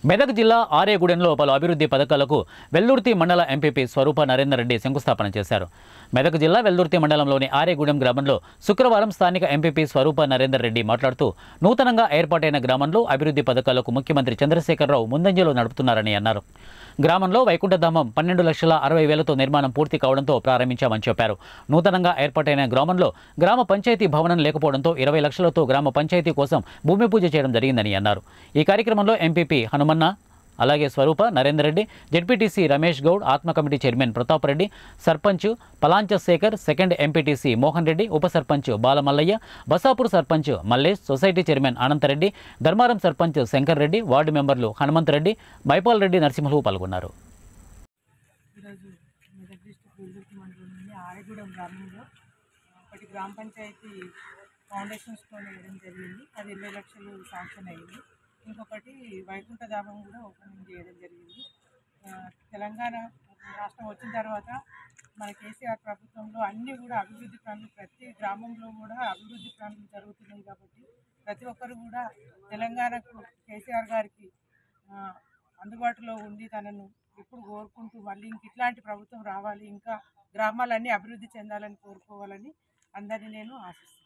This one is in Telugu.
మెదక్ జిల్లా ఆరేగూడెంలో పలు అభివృద్ధి పథకాలకు వెల్లుర్తి మండల ఎంపీపీ స్వరూప నరేందర్ రెడ్డి శంకుస్థాపన చేశారు మెదక్ జిల్లా వెల్దుర్తి మండలంలోని ఆరేగూడెం గ్రామంలో శుక్రవారం స్థానిక ఎంపీపీ స్వరూప నరేందర్ రెడ్డి మాట్లాడుతూ నూతనంగా ఏర్పాటైన గ్రామంలో అభివృద్ధి పథకాలకు ముఖ్యమంత్రి చంద్రశేఖరరావు ముందంజలో నడుపుతున్నారని అన్నారు గ్రామంలో వైకుంఠధామం పన్నెండు లక్షల అరవై వేలతో నిర్మాణం పూర్తి కావడంతో ప్రారంభించామని చెప్పారు నూతనంగా ఏర్పాటైన గ్రామంలో గ్రామ పంచాయతీ భవనం లేకపోవడంతో ఇరవై లక్షలతో గ్రామ పంచాయతీ కోసం భూమి పూజ చేయడం జరిగిందని అన్నారు ఈ కార్యక్రమంలో ఎంపీపీ హనుమన్న అలాగే Swaroopa Narender Reddy ZPTC Ramesh Goud ATMA committee chairman Pratap Reddy sarpanch Palancha Shekar second MPTC Mohan Reddy ఉప sarpanch Balamallaiah Basapur sarpanch Mallesh society chairman Ananthareddy Dharmaram sarpanch Shankar Reddy ward members Hanumanth Reddy Mypal Reddy Narasimhulu పాల్గొన్నారు ఈరోజు మెదక్ డిస్టిక్ వెల్దుర్తి మండలంలోని ఆరేగూడెం గ్రామంలో ఒకటి గ్రామ పంచాయతీ ఫౌండేషన్ స్టోన్ వేయడం జరిగింది అది ఇరవై లక్షలు శాంక్షన్ అయ్యింది ఇంకొకటి వైకుంఠ ధామం కూడా ఓపెనింగ్ చేయడం జరిగింది ఆ, తెలంగాణ రాష్ట్రం వచ్చిన తర్వాత మన కేసీఆర్ ప్రభుత్వంలో అన్నీ కూడా అభివృద్ధి పనులు ప్రతి గ్రామంలో కూడా అభివృద్ధి పనులు జరుగుతున్నాయి కాబట్టి ప్రతి ఒక్కరు కూడా తెలంగాణకు కేసీఆర్ గారికి ఆ, అందుబాటులో ఉండి తనను ఎప్పుడు కోరుకుంటూ మళ్ళీ ఇంక ఇట్లాంటి ప్రభుత్వం రావాలి ఇంకా గ్రామాలన్నీ అభివృద్ధి చెందాలని కోరుకోవాలని అందరినీ నేను ఆశిస్తున్నాను